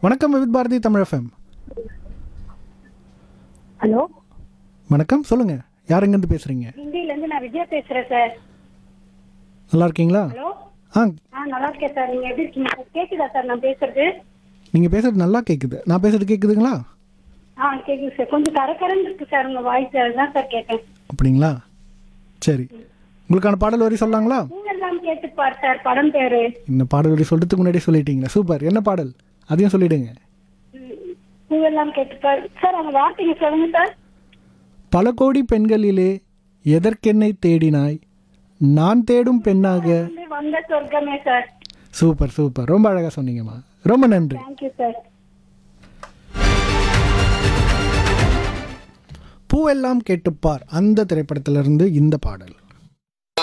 வணக்கம் with Bharathi Tamil FM hello வணக்கம் சொல்லுங்க யார் எங்கேருந்து பேசுறீங்க ஹிந்தில இருந்து நான் விஜயா பேசுறேன் சார் நல்லா இருக்கீங்களா ஹலோ ஆ ஆ நல்லா இருக்கேன் சார் நீங்க எப்படி இருக்கீங்க சார் கேக்குதா சார் நான் பேசுறது நீங்கள் பேசுறது நல்லா கேட்குது நான் பேசுறது கேட்குதுங்களா ஆ கேக்குது சார் கொஞ்சம் கரகரன்னு இருக்கு சார் உங்க வாய்ஸ் அதுதான் சார் கேட்டேன் அப்படிங்களா சரி உங்களுக்கான பாடல் வரி சொல்லாங்களா பூவெல்லாம் கேட்டுப்பார் சார் படம் பேரு இந்த பாடல் வரி சொல்றதுக்கு முன்னாடியே சொல்லிட்டீங்களா சூப்பர் என்ன பாடல் அதையும் சொல்லிடுங்க ம், பூவெல்லாம் கேட்டுப்பார் சார் அந்த வார்த்தைங்க சொல்லுங்க சார் பல கோடி பெண்களிலே எதற்கென்னை தேடினாய் நான் தேடும் பெண்ணாக வந்து வந்த சொர்க்கமே சார் சூப்பர் சூப்பர் ரொம்ப அழகாக சொன்னீங்கம்மா ரொம்ப நன்றி தேங்க்யூ சார் பூவெல்லாம் கேட்டுப்பார் அந்த திரைப்படத்திலிருந்து இந்த பாடல்